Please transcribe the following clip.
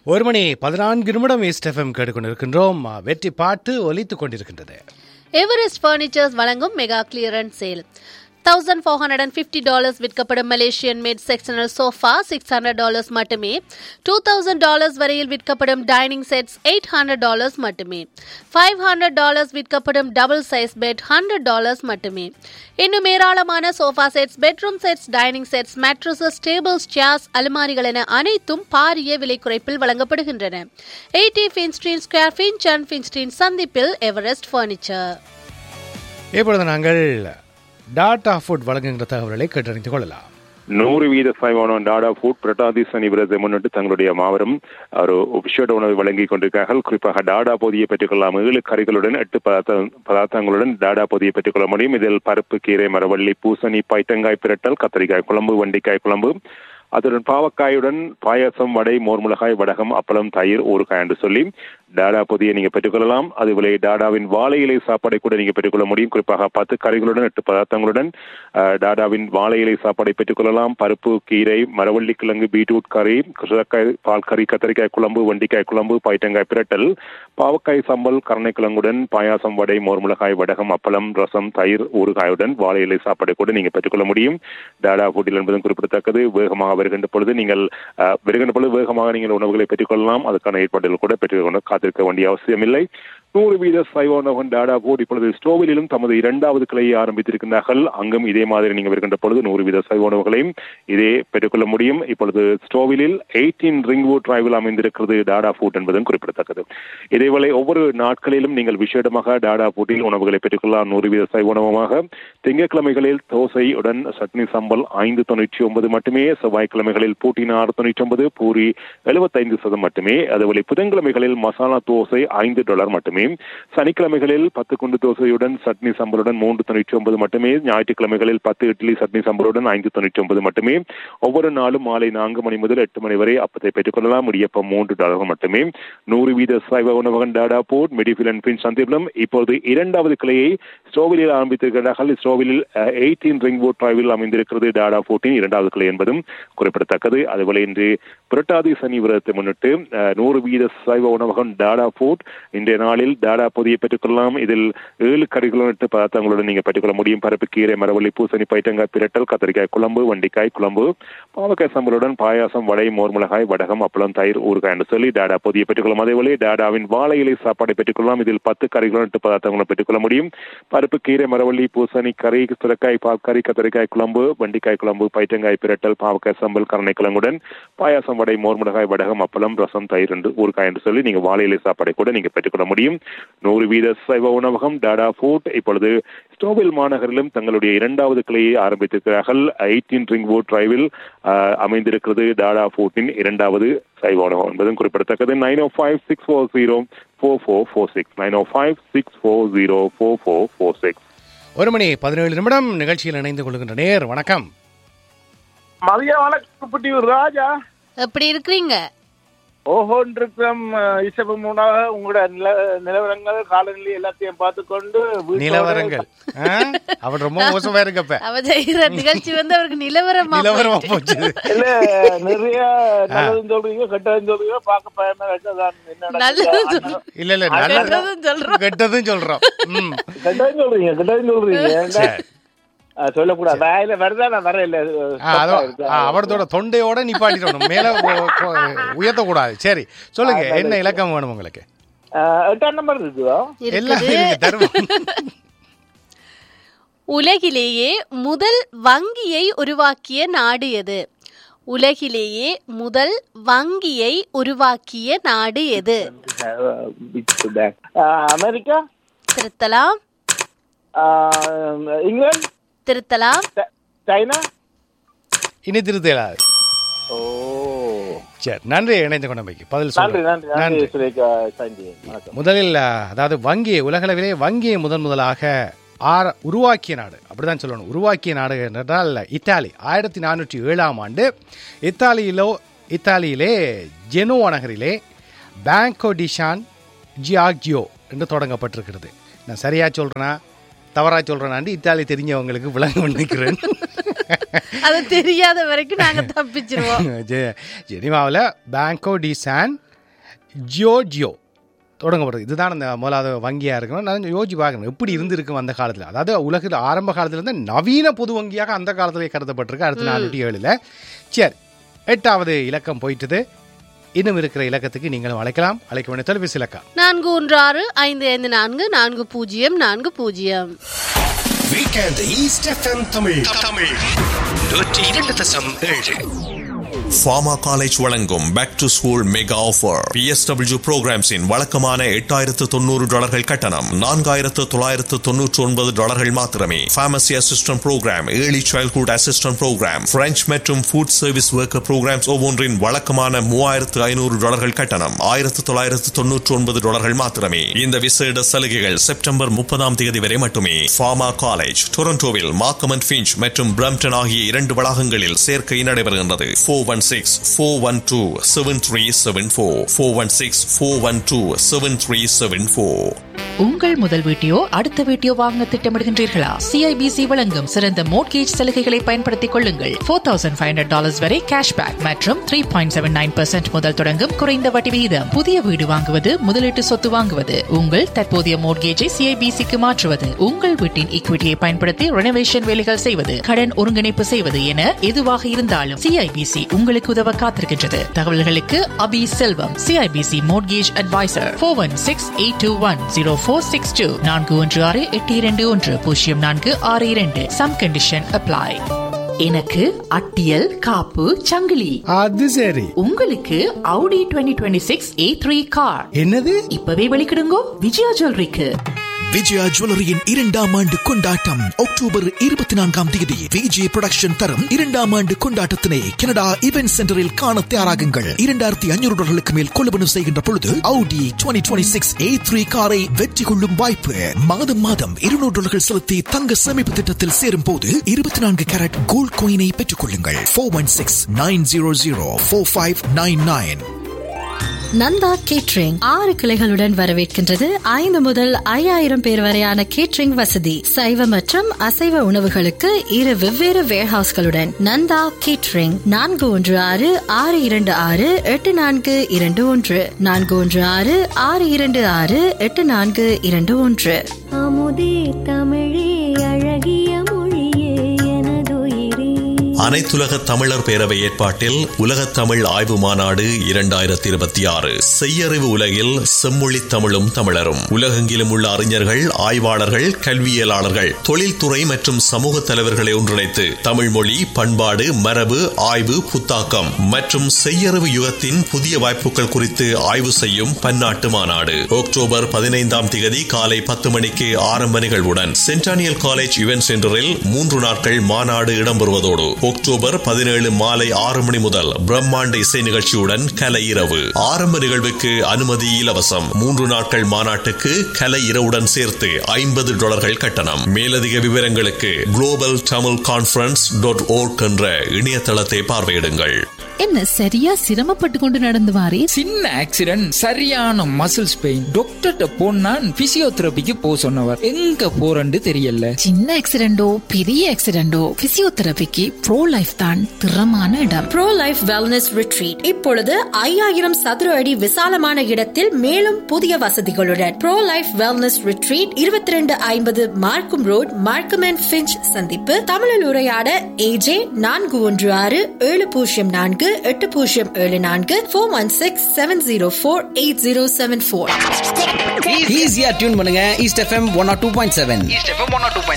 ஒரு மணி பதினான்கு நிமிடம் ஈஸ்ட் எஃப்எம் கேட்டுக்கொண்டிருக்கின்றோம் வெற்றி பாட்டு ஒலித்துக் கொண்டிருக்கின்றது எவரெஸ்ட் ஃபர்னிச்சர்ஸ் வழங்கும் mega clearance sale thousand four hundred and fifty dollars விற்கப்படும் Malaysian made sectional sofa six hundred dollars மட்டுமே டூ தௌசண்ட் டாலர்ஸ் வரையில் விற்கப்படும் dining sets eight hundred dollars மட்டுமே ஃபைவ் ஹண்ட்ரட் டாலர்ஸ் விற்கப்படும் double size bed hundred dollars மட்டுமே இன்னும் ஏராளமான sofa sets bedroom sets dining sets mattresses tables chairs அலுமாரிகள் என அனைத்தும் பாரிய விலை குறைப்பில் வழங்கப்படுகின்றன eighty Finchdene square Finch and ஃபின்ஸ்ட்ரீன் சந்திப்பில் எவரெஸ்ட் ஃபர்னிச்சர் இப்பொழுது நாங்கள் டாடா ஃபுட் வழங்குகின்ற தகவல்களை கேட்டறிந்து கொள்ளலாம் நூறு வீத சைவானம் டாடா ஃபுட் பிரட்டாதி சனி விரதத்தை முன்னிட்டு தங்களுடைய மாபெரும் ஒரு விஷேட உணவை வழங்கி கொண்டிருக்கிறார்கள் குறிப்பாக டாடா பொதியை பெற்றுக்கொள்ளலாம் ஏழு கறிகளுடன் எட்டு பதார்த்த பதார்த்தங்களுடன் டாடா பொதியை பெற்றுக்கொள்ள முடியும் இதில் பருப்பு கீரை மரவள்ளி பூசணி பைத்தங்காய் பிரட்டல் கத்திரிக்காய் குழம்பு வண்டிக்காய் குழம்பு அதுடன் பாவக்காயுடன் பாயாசம் வடை மோர்முளகாய் வடகம் அப்பளம் தயிர் ஊறுகாய் என்று சொல்லி டாடா பொதியை நீங்க பெற்றுக்கொள்ளலாம் அதுபோல டாடாவின் வாழை இலை சாப்பாடை கூட நீங்க பெற்றுக்கொள்ள முடியும் குறிப்பாக பத்து கறிகளுடன் எட்டு பதார்த்தங்களுடன் அஹ், டாடாவின் வாழை இலை சாப்பாடை பெற்றுக்கொள்ளலாம் பருப்பு கீரை மரவள்ளி கிழங்கு பீட்ரூட் கறி சுரக்காய் பால் கறி கத்தரிக்காய் குழம்பு வண்டிக்காய் குழம்பு பைட்டங்காய் பிரட்டல் பாவக்காய் சம்பல் கருணைக்கிழங்குடன் பாயாசம் வடை மோர்முளகாய் வடகம் அப்பளம் ரசம் தயிர் ஊறுகாயுடன் வாழை இலை சாப்பாடை கூட நீங்க பெற்றுக்கொள்ள முடியும் டாடா ஃபுட்டில் என்பதும் குறிப்பிடத்தக்கது வேகமாக வருகின்ற பொழுது நீங்கள் அஹ், வருகின்ற பொழுது வேகமாக நீங்கள் உணவுகளை பெற்றுக்கொள்ளலாம் அதுக்கான ஏற்பாடுகள் கூட பெற்றுக்கொண்டு காத்திருக்க வேண்டிய அவசியமில்லை நூறு வீத சைவானவன் டாடா போர்ட் இப்பொழுது ஸ்டோவிலும் தமது இரண்டாவது கிளையை ஆரம்பித்திருக்கிறார்கள் அங்கும் இதே மாதிரி நீங்கள் வருகின்ற பொழுது நூறு வீத சைவானவர்களையும் இதே பெற்றுக்கொள்ள முடியும் இப்பொழுது ஸ்டோவிலில் எயிட்டீன் ரிங்வுட் டிரைவில் அமைந்திருக்கிறது டாடா ஃபுட் என்பதும் குறிப்பிடத்தக்கது இதேவேளை ஒவ்வொரு நாட்களிலும் நீங்கள் விசேடமாக டாடா ஃபுட்டில் உணவுகளை பெற்றுக்கொள்ளலாம் நூறு வீத சைவானவமாக திங்கட்கிழமைகளில் தோசையுடன் சட்னி சம்பல் ஐந்து தொண்ணூற்றி ஒன்பது மட்டுமே செவ்வாய்க்கிழமைகளில் பூட்டின் ஆறு தொண்ணூற்றி ஒன்பது பூரி எழுபத்தைந்து சதம் மட்டுமே அதுபோல புதன்கிழமைகளில் மசாலா தோசை ஐந்து டாலர் மட்டுமே சனிக்கிழமைகளில் பத்து குண்டு தோசையுடன் சட்னி சம்பளுடன் மூன்று தொண்ணூற்றி ஒன்பது மட்டுமே ஞாயிற்றுக்கிழமைகளில் பத்து இட்லி சட்னி சம்பளுடன் ஐந்து தொண்ணூற்றி ஒன்பது மட்டுமே ஒவ்வொரு நாளும் மாலை நான்கு மணி முதல் எட்டு மணி வரை அப்பத்தை பெற்றுக்கொள்ளலாம் இடியப்பம் மூன்று டாலர்கள் மட்டுமே நூறு வீத சைவ உணவகன் டாடா போர்ட் மெடிஃபில் அண்ட் பின் சந்திப்பிலும் இப்பொழுது இரண்டாவது கிளையை ஸ்டோவிலில் ஆரம்பித்திருக்கிறார்கள் ஸ்டோவிலில் எயிட்டீன் ரிங் போட் டிரைவில் அமைந்திருக்கிறது டாடா போர்ட்டின் இரண்டாவது கிளை என்பதும் குறிப்பிடத்தக்கது அதுபோல இன்று புரட்டாதி சனி விரதத்தை முன்னிட்டு அஹ், நூறு வீத சைவ உணவகம் டாடா ஃபுட் இன்றைய நாளில் டாடா பொதியை பெற்றுக்கொள்ளலாம் இதில் ஏழு கறிகளும் எட்டு பதார்த்தங்களுடன் நீங்க பெற்றுக்கொள்ள முடியும் பருப்பு கீரை மரவள்ளி பூசணி பைட்டங்காய் பிரட்டல் கத்திரிக்காய் குழம்பு வண்டிக்காய் குழம்பு பாவக்காய் சம்பளுடன் பாயாசம் வடை மோர்மிளகாய் வடகம் அப்பளம் தயிர் ஊறுகாய் என்று சொல்லி டாடா பொதியை பெற்றுக்கொள்ளும் அதேபோல டாடாவின் வாழை இலை சாப்பாடை பெற்றுக்கொள்ளலாம் இதில் பத்து கறிகளும் எட்டு பதார்த்தங்களும் பெற்றுக்கொள்ள முடியும் பருப்பு கீரை மரவள்ளி பூசணி கறி சுரக்காய் பால்கறி கத்திரிக்காய் குழம்பு வண்டிக்காய் குழம்பு பைட்டங்காய் பிரட்டல் பாவக்காய் சம்பல் கருணைக்கிழங்குடன் பாயாசம் வடை மோர்மிளகாய் வடகம் அப்பளம் ரசம் தயிர் என்று ஊறுகாய் என்று சொல்லி நீங்க வாழை இலை சாப்பாடை கூட நீங்க பெற்றுக்கொள்ள முடியும் நூறு வீத சைவ உணவகம் டாடா ஃபுட் இப்பொழுது ஸ்டோவில் மாநகரிலும் தங்களுடைய இரண்டாவது கிளையை ஆரம்பித்திருக்கிறார்கள் எயிட்டீன் ரிங் போட் டிரைவில் அமைந்திருக்கிறது டாடா ஃபுட்டின் இரண்டாவது சைவ உணவகம் என்பதும் குறிப்பிடத்தக்கது nine O five six four zero four four four six nine O five six four zero four four four six ஒரு மணி பதினேழு நிமிடம் நிகழ்ச்சியில் இணைந்து கொள்கின்ற நேர் வணக்கம் மதிய வணக்கம் ராஜா எப்படி இருக்கிறீங்க ஓஹோன் இருக்கிறோம் இசப்பு மூணாக உங்களோட நில நிலவரங்கள் காலநிலை எல்லாத்தையும் பார்த்துக்கொண்டு வீட்டோட- நிலவரங்கள் ஆ? அவன் ரொம்ப மோசமா இருக்கப்ப அவ செய்யற நிகழ்ச்சி வந்து அவருக்கு நிலவரமா நிலவரமா போயிட்டு. போச்சு இல்ல நிறைய நல்லதும் சொல்றீங்க கெட்டதும் சொல்றீங்க பார்க்க பயமா இருக்கு அதான் என்ன நல்லது நடக்குது? சொல்லு. இல்ல இல்ல நல்ல கெட்டதும் சொல்றோம். கெட்டதும் சொல்றோம் ம். கெட்டதும் சொல்றீங்க கெட்டதும் சொல்றீங்க சரி. ஆ, சொல்லக்கூடாது வாயில வருதா நான் வர இல்ல ஆ, அதோ ஆ, அவரதோட தொண்டையோட நிப்பாட்டிடணும் மேல உயர்த்த கூடாது சரி சொல்லுங்க என்ன இலக்கம் வேணும் உங்களுக்கு எட்டாம் நம்பர் இருக்குதா எல்லாம் இருக்குது. இருக்கு தருவோம் உலகிலேயே முதல் வங்கியை உருவாக்கிய நாடு எது உலகிலேயே முதல் வங்கியை உருவாக்கிய நாடு எது ஆ, அமெரிக்கா திருத்தலாம் ஆ, இங்கிலாந்து திருத்தலாம் ச- சைனா இனி திருத்த இயலாது ஓ சரி நன்றி இணைந்து கொண்டமைக்கு பதில் நன்றி சொல்றேன் நன்றி நன்றி நன்றி சுரேகா சாந்தி வணக்கம் முதலில் அ, அதாவது வங்கி உலகளவிலே வங்கியை முதன் முதலாக ஆர உருவாக்கிய நாடு அப்படிதான் சொல்லணும் உருவாக்கிய நாடு என்றால் இத்தாலி ஆயிரத்தி நானூற்றி ஏழாம் ஆண்டு இத்தாலியிலோ இத்தாலியிலே ஜெனோவா நகரிலே பேங்கோ டிஷான் ஜியாக்ஜியோ என்று தொடங்கப்பட்டிருக்கிறது நான் சரியா சொல்றேனா தவறா சொல்றேனாண்டு இத்தாலி தெரிஞ்சவங்களுக்கு விளங்க நினைக்கிறேன் அது தெரியாத வரைக்கும் நாங்க தப்பிச்சிருவோம் ஜெ- ஜெனீவாவில் பேங்கோ டி சான் ஜியோஜியோ தொடங்கப்படுறது இதுதான் அந்த முதலாவது வங்கியாக இருக்கணும் நான் யோசிச்சு பார்க்கணும் எப்படி இருந்திருக்கும் அந்த காலத்தில் அதாவது உலகில் ஆரம்ப காலத்துல இருந்து நவீன பொது வங்கியாக அந்த காலத்திலே கருதப்பட்டிருக்கு அடுத்த நானூற்றி ஏழில் சரி எட்டாவது இலக்கம் போயிட்டது இன்னும் இருக்கிற இலக்கத்துக்கு நீங்களும் அழைக்கலாம் அழைக்க வேண்டிய தொலைபேசி இலக்கம் நான்கு ஒன்று ஆறு ஐந்து ஐந்து நான்கு நான்கு பூஜ்ஜியம் நான்கு பூஜ்ஜியம் weekend east FM Tamil Tamil நூற்றி இரண்டு தசம் ஏழு ஃபார்மா காலேஜ் வழங்கும் back to school mega offer BSW ப்ரோக்ராம்ஸின் வழக்கமான எட்டாயிரத்து தொண்ணூறு டாலர்கள் கட்டணம் நான்காயிரத்து தொள்ளாயிரத்து தொன்னூற்று ஒன்பது டாலர்கள் மாத்திரமே pharmacy assistant program early childhood assistant program French மற்றும் ஃபுட் சர்வீஸ் ஒர்க்கர் ப்ரோக்ராம்ஸ் ஒவ்வொன்றின் வழக்கமான மூவாயிரத்து ஐநூறு டாலர்கள் கட்டணம் ஆயிரத்து தொள்ளாயிரத்து தொன்னூற்று ஒன்பது டாலர்கள் மாத்திரமே இந்த விசேட சலுகைகள் செப்டம்பர் முப்பதாம் தேதி வரை மட்டுமே ஃபார்மா காலேஜ் டொரண்டோவில் மார்க்கம் அண்ட் ஃபிஞ்ச் மற்றும் பிரம்டன் ஆகிய இரண்டு வளாகங்களில் சேர்க்கை நடைபெறுகின்றது four one six four one two seven three seven four four one six four one two seven three seven four உங்கள் முதல் வீட்டையோ அடுத்த வீட்டையோ வாங்க திட்டமிடுகின்றீர்களா சிஐபிசி வழங்கும் சிறந்த மோட்கேஜ் சலுகைகளை பயன்படுத்திக் கொள்ளுங்கள் four thousand five hundred dollars வரை கேஷ்பேக் மற்றும் த்ரீ பாயிண்ட் செவன் நைன் முதல் தொடங்கும் குறைந்த வட்டி விகிதம் புதிய வீடு வாங்குவது முதலீட்டு சொத்து வாங்குவது உங்கள் தற்போதைய மோட்கேஜை சிஐபிசிக்கு மாற்றுவது உங்கள் வீட்டின் ஈக்விட்டியை பயன்படுத்தி ரெனோவேஷன் வேலைகள் செய்வது கடன் ஒருங்கிணைப்பு செய்வது என எதுவாக இருந்தாலும் சிஐபிசி உங்களுக்கு உதவ காத்திருக்கின்றது தகவல்களுக்கு Abi Selvam CIBC mortgage advisor four one six eight two one zero four six two நான்கு ஒன்று ஆறு எட்டு இரண்டு ஒன்று பூஜ்ஜியம் நான்கு ஆறு இரண்டு சம் கண்டிஷன் அப்ளை எனக்கு அட்டியல் காப்பு சங்கிலி அது சரி உங்களுக்கு Audi 2026 A3 கார் என்னது இப்பவே வெளிக்கிடுங்கோ விஜயா ஜுவல்லரிக்கு விஜயா ஜுவல்லரியின் இரண்டாம் ஆண்டு கொண்டாட்டம் அக்டோபர் இருபத்தி நான்காம் தேதி விஜய் புரொடக்ஷன் தரும் இரண்டாம் ஆண்டு கொண்டாட்டத்தினை கனடா இவென்ட் சென்டரில் காண தயாராகுங்கள் இரண்டாயிரத்தி ஐநூறு டாலர்களுக்கு மேல் கொள்வனவு செய்கின்ற பொழுது Audi 2026 A3 காரை வெற்றி கொள்ளும் வாய்ப்பு மாதம் மாதம் இருநூறு டாலர்கள் செலுத்தி தங்க சேமிப்பு திட்டத்தில் சேரும் போது இருபத்தி நான்கு கேரட் கோல்ட் கோயினை பெற்றுக் கொள்ளுங்கள் four one six nine zero zero four five nine nine Nanda catering ஆறு கிளைகளுடன் வரவேற்கின்றது ஐந்து முதல் ஐயாயிரம் பேர் வரையான கேட்ரிங் வசதி சைவ மற்றும் அசைவ உணவுகளுக்கு இரு வெவ்வேறு வேர்ஹவுஸ்களுடன் நந்தா கேட்ரிங் நான்கு ஒன்று ஆறு ஆறு இரண்டு ஆறு எட்டு நான்கு இரண்டு ஒன்று நான்கு ஒன்று ஆறு ஆறு இரண்டு ஆறு எட்டு நான்கு இரண்டு ஒன்று அமுதே தமிழே அழகிய மொழியே எனதுயிரே அனைத்துலக தமிழர் பேரவை ஏற்பாட்டில் உலகத் தமிழ் ஆய்வு மாநாடு இரண்டாயிரத்தி இருபத்தி ஆறு செய்யறிவு உலகில் செம்மொழி தமிழும் தமிழரும் உலகெங்கிலும் உள்ள அறிஞர்கள் ஆய்வாளர்கள் கல்வியலாளர்கள் தொழில்துறை மற்றும் சமூக தலைவர்களை ஒன்றிணைத்து தமிழ் மொழி பண்பாடு மரபு ஆய்வு புத்தாக்கம் மற்றும் செய்யறிவு யுகத்தின் புதிய வாய்ப்புகள் குறித்து ஆய்வு செய்யும் பன்னாட்டு மாநாடு அக்டோபர் பதினைந்தாம் திகதி காலை பத்து மணிக்கு ஆரம்ப நிகழ்வுடன் சென்டானியல் காலேஜ் இவென்ட் சென்டரில் மூன்று நாட்கள் மாநாடு இடம்பெறுவதோடு அக்டோபர் பதினேழு மாலை ஆறு மணி முதல் பிரம்மாண்ட இசை நிகழ்ச்சியுடன் கலை இரவு ஆரம்ப நிகழ்வுக்கு அனுமதி இலவசம் மூன்று நாட்கள் மாநாட்டுக்கு கலை இரவுடன் சேர்த்து ஐம்பது டாலர்கள் கட்டணம் மேலதிக விவரங்களுக்கு global Tamil conference dot org என்ற இணையதளத்தை பார்வையிடுங்கள் என்ன சரியா சிரமப்பட்டு கொண்டு நடந்து வாரே சின்ன ஆக்சிடென்ட் சரியான மசில்ஸ் பெயின் டாக்டர்கிட்ட போனா பிசியோதெரபிக்கு போ சொன்னவர் எங்க போறன்னு தெரியல சின்ன ஆக்சிடென்டோ பெரிய ஆக்சிடென்டோ பிசியோதெரபிக்கு ப்ரோ லைஃப் தான் திறமான இடம் ப்ரோ லைஃப் வெல்னஸ் ரிட்ரீட் இப்பொழுது ஐயாயிரம் சதுர அடி விசாலமான இடத்தில் மேலும் புதிய வசதிகளுடன் ப்ரோ லைஃப் வெல்னஸ் ரிட்ரீட் இருபத்தி ரெண்டு ஐம்பது மார்க்கும் ரோட் மார்க்கம் அண்ட் ஃபிஞ்ச் சந்திப்பு தமிழில் உரையாட ஏஜே நான்கு ஒன்று ஆறு ஏழு பூஜ்ஜியம் நான்கு எட்டு பூஜ்ஜியம் ஏழு நான்கு four one six seven zero four eight zero seven four ஈஸியா டியூன் பண்ணுங்க east FM one O two point seven